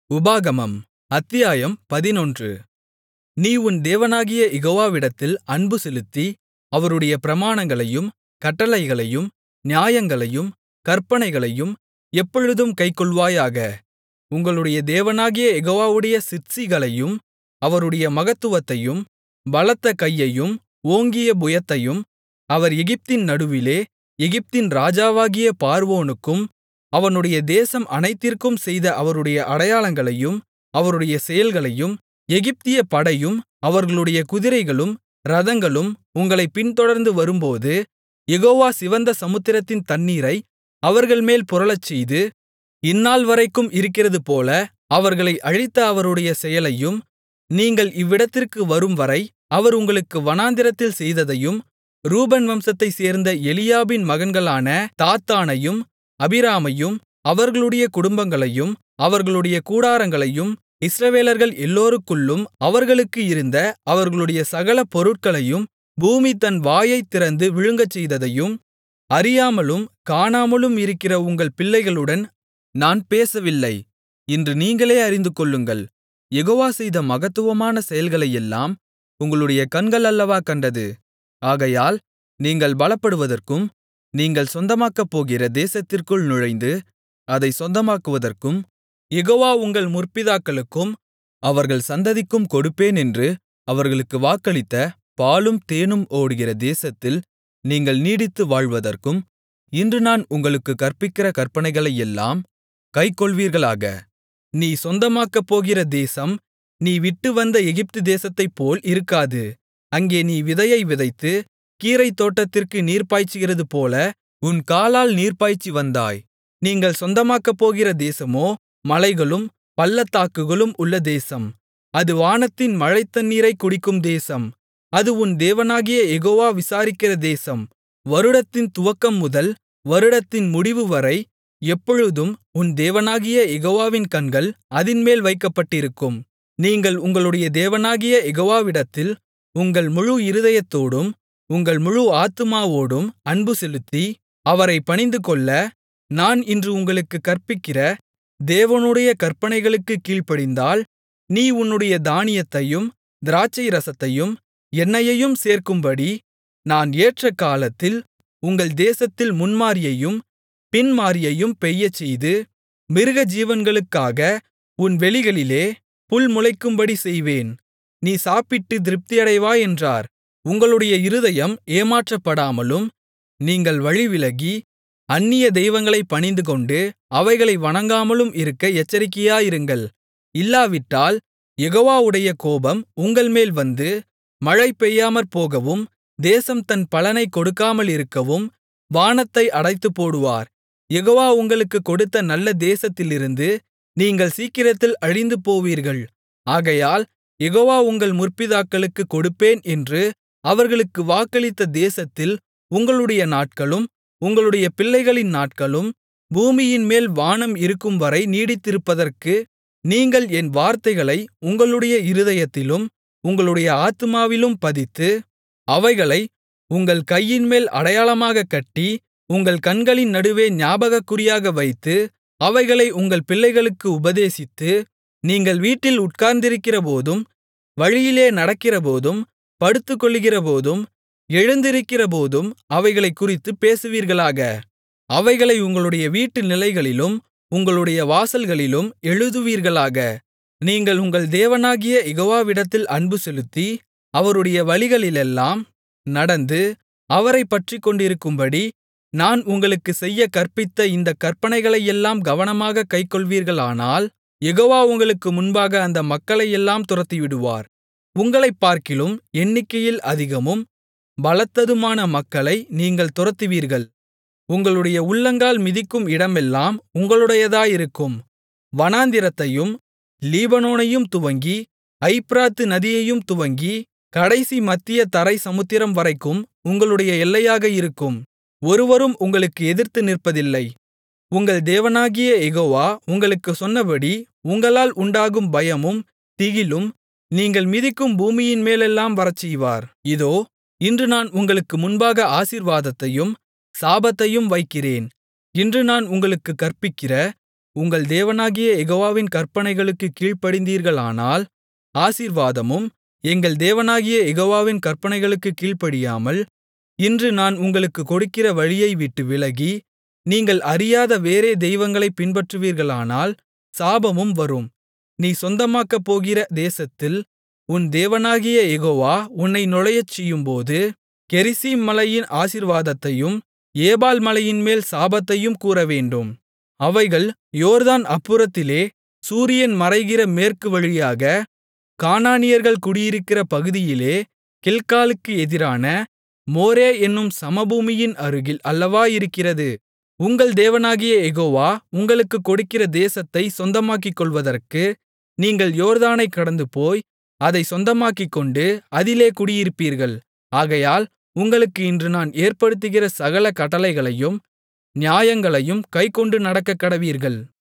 உபாகமம் அத்தியாயம் பதினொன்று நீ உன் தேவனாகிய யெகோவாவிடத்தில் அன்புசெலுத்தி அவருடைய பிரமாணங்களையும் கட்டளைகளையும் நியாயங்களையும் கற்பனைகளையும் எப்பொழுதும் கைக்கொள்வாயாக உங்களுடைய தேவனாகிய யெகோவாவுடைய சிற்சிகளையும் அவருடைய மகத்துவத்தையும் பலத்த கையையும் ஓங்கிய புயத்தையும் அவர் எகிப்தின் நடுவிலே எகிப்தின் ராஜாவாகிய பார்வோனுக்கும் அவனுடைய தேசம் அனைத்திற்கும் செய்த அவருடைய அடையாளங்களையும் அவருடைய செயல்களையும் எகிப்திய படையும் அவர்களுடைய குதிரைகளும் இரதங்களும் உங்களைப் பின்தொடர்ந்து வரும்போது யெகோவா சிவந்த சமுத்திரத்தின் தண்ணீரை அவர்கள்மேல் புரளச்செய்து இந்நாள்வரைக்கும் இருக்கிறதுபோல அவர்களை அழித்த அவருடைய செயலையும் நீங்கள் இவ்விடத்திற்கு வரும்வரை அவர் உங்களுக்கு வனாந்திரத்தில் செய்ததையும் ரூபன் வம்சத்தைச் சேர்ந்த எலியாபின் மகன்களான தாத்தானையும் அபிராமையும் அவர்களுடைய குடும்பங்களையும் அவர்களுடைய கூடாரங்களையும் இஸ்ரவேலர்கள் எல்லோருக்குள்ளும் அவர்களுக்கு இருந்த அவர்களுடைய சகல பொருட்களையும் பூமி தன் வாயைத் திறந்து விழுங்கச்செய்ததையும் அறியாமலும் காணாமலும் இருக்கிற உங்கள் பிள்ளைகளுடன் நான் பேசவில்லை இன்று நீங்களே அறிந்துகொள்ளுங்கள் யெகோவா செய்த மகத்துவமான செயல்களையெல்லாம் உங்களுடைய கண்கள் அல்லவா கண்டது ஆகையால் நீங்கள் பலப்படுவதற்கும் நீங்கள் சொந்தமாக்கப்போகிற தேசத்திற்குள் நுழைந்து அதைச் சொந்தமாக்குவதற்கும் யெகோவா உங்கள் முற்பிதாக்களுக்கும் அவர்கள் சந்ததிக்கும் கொடுப்பேன் என்று அவர்களுக்கு வாக்களித்த பாலும் தேனும் ஓடுகிற தேசத்தில் நீங்கள் நீடித்து வாழ்வதற்கும் இன்று நான் உங்களுக்குக் கற்பிக்கிற கற்பனைகளையெல்லாம் கைக்கொள்வீர்களாக நீ சொந்தமாக்கப்போகிற தேசம் நீ விட்டுவந்த எகிப்து தேசத்தைப்போல் இருக்காது அங்கே நீ விதையை விதைத்து கீரைத்தோட்டத்திற்கு நீர் பாய்ச்சுகிறதுபோல உன் காலால் நீர்ப்பாய்ச்சி வந்தாய் நீங்கள் சொந்தமாக்கப்போகிற தேசமோ மலைகளும் பள்ளத்தாக்குகளும் உள்ள தேசம் அது வானத்தின் மழைத்தண்ணீரைக் குடிக்கும் தேசம் அது உன் தேவனாகிய யெகோவா விசாரிக்கிற தேசம் வருடத்தின் துவக்கம் முதல் வருடத்தின் முடிவுவரை எப்பொழுதும் உன் தேவனாகிய யெகோவாவின் கண்கள் அதின்மேல் வைக்கப்பட்டிருக்கும் நீங்கள் உங்களுடைய தேவனாகிய யெகோவாவிடத்தில் உங்கள் முழு இருதயத்தோடும் உங்கள் முழு ஆத்துமாவோடும் அன்புசெலுத்தி அவரைப் பணிந்துகொள்ள நான் இன்று உங்களுக்குக் கற்பிக்கிற தேவனுடைய கற்பனைகளுக்குக் கீழ்ப்படிந்தால் நீ உன்னுடைய தானியத்தையும் திராட்சைரசத்தையும் எண்ணெயையும் சேர்க்கும்படி நான் ஏற்ற காலத்தில் உங்கள் தேசத்தில் முன்மாரியையும் பின்மாரியையும் பெய்யச்செய்து மிருகஜீவன்களுக்காக உன் வெளிகளிலே புல் முளைக்கும்படி செய்வேன் நீ சாப்பிட்டு திருப்தியடைவாய் என்றார் உங்களுடைய இருதயம் ஏமாற்றப்படாமலும் நீங்கள் வழிவிலகி அந்நிய தெய்வங்களைப் பணிந்துகொண்டு அவைகளை வணங்காமலும் இருக்க எச்சரிக்கையாயிருங்கள் இல்லாவிட்டால் யெகோவாவுடைய கோபம் உங்கள்மேல் வந்து மழை பெய்யாமற்போகவும் தேசம் தன் பலனைக் கொடுக்காமலிருக்கவும் வானத்தை அடைத்துப்போடுவார் யெகோவா உங்களுக்குக் கொடுத்த நல்ல தேசத்திலிருந்து நீங்கள் சீக்கிரத்தில் அழிந்துபோவீர்கள் ஆகையால் யெகோவா உங்கள் முற்பிதாக்களுக்குக் கொடுப்பேன் என்று அவர்களுக்கு வாக்களித்த தேசத்தில் உங்களுடைய நாட்களும் உங்களுடைய பிள்ளைகளின் நாட்களும் பூமியின்மேல் வானம் இருக்கும்வரை நீடித்திருப்பதற்கு நீங்கள் என் வார்த்தைகளை உங்களுடைய இருதயத்திலும் உங்களுடைய ஆத்துமாவிலும் பதித்து அவைகளை உங்கள் கையின்மேல் அடையாளமாகக் கட்டி உங்கள் கண்களின் நடுவே ஞாபகக்குறியாக வைத்து அவைகளை உங்கள் பிள்ளைகளுக்கு உபதேசித்து நீங்கள் வீட்டில் உட்கார்ந்திருக்கிறபோதும் வழியிலே நடக்கிறபோதும் படுத்துக்கொள்ளுகிறபோதும் எழுந்திருக்கிறபோதும் அவைகளைக் குறித்துப் பேசுவீர்களாக அவைகளை உங்களுடைய வீட்டு நிலைகளிலும் உங்களுடைய வாசல்களிலும் எழுதுவீர்களாக நீங்கள் உங்கள் தேவனாகிய யெகோவாவிடத்தில் அன்புசெலுத்தி அவருடைய வழிகளிலெல்லாம் நடந்து அவரைப் பற்றிக்கொண்டிருக்கும்படி நான் உங்களுக்குச் செய்யக் கற்பித்த இந்தக் கற்பனைகளையெல்லாம் கவனமாகக் கைக்கொள்வீர்களானால் யெகோவா உங்களுக்கு முன்பாக அந்த மக்களையெல்லாம் துரத்திவிடுவார் உங்களைப் பார்க்கிலும் எண்ணிக்கையில் அதிகமும் பலத்ததுமான மக்களை நீங்கள் துரத்துவீர்கள் உங்களுடைய உள்ளங்கால் மிதிக்கும் இடமெல்லாம் உங்களுடையதாயிருக்கும் வனாந்திரத்தையும் லீபனோனையும் துவங்கி ஐப்பிராத்து நதியையும் துவங்கி கடைசி மத்திய தரை சமுத்திரம் வரைக்கும் உங்களுடைய எல்லையாக இருக்கும் ஒருவரும் உங்களுக்கு எதிர்த்து நிற்பதில்லை உங்கள் தேவனாகிய யெகோவா உங்களுக்குச் சொன்னபடி உங்களால் உண்டாகும் பயமும் திகிலும் நீங்கள் மிதிக்கும் பூமியின்மேலெல்லாம் வரச்செய்வார் இதோ இன்று நான் உங்களுக்கு முன்பாக ஆசீர்வாதத்தையும் சாபத்தையும் வைக்கிறேன் இன்று நான் உங்களுக்குக் கற்பிக்கிற உங்கள் தேவனாகிய யெகோவாவின் கற்பனைகளுக்குக் கீழ்ப்படிந்தீர்களானால் ஆசீர்வாதமும் எங்கள் தேவனாகிய யெகோவாவின் கற்பனைகளுக்குக் கீழ்ப்படியாமல் இன்று நான் உங்களுக்குக் கொடுக்கிற வழியைவிட்டு விலகி நீங்கள் அறியாத வேறே தெய்வங்களைப் பின்பற்றுவீர்களானால் சாபமும் வரும் நீ சொந்தமாக்கப்போகிற தேசத்தில் உன் தேவனாகிய யெகோவா உன்னை நுழையச்செய்யும்போது கெரிசீம் மலையின் ஆசீர்வாதத்தையும் ஏபால் மலையின்மேல் சாபத்தையும் கூறவேண்டும் அவைகள் யோர்தான் அப்புறத்திலே சூரியன் மறைகிற மேற்கு வழியாக கானானியர்கள் குடியிருக்கிற பகுதியிலே கில்காலுக்கு எதிரான மோரே என்னும் சமபூமியின் அருகில் அல்லவா இருக்கிறது உங்கள் தேவனாகிய யெகோவா உங்களுக்குக் கொடுக்கிற தேசத்தைச் சொந்தமாக்கிக்கொள்வதற்கு நீங்கள் யோர்தானைக் கடந்துபோய் அதைச் சொந்தமாக்கிக்கொண்டு அதிலே குடியிருப்பீர்கள் ஆகையால் உங்களுக்கு இன்று நான் ஏற்படுத்துகிற சகல கட்டளைகளையும் நியாயங்களையும் கைக்கொண்டு நடக்கக்கடவீர்கள்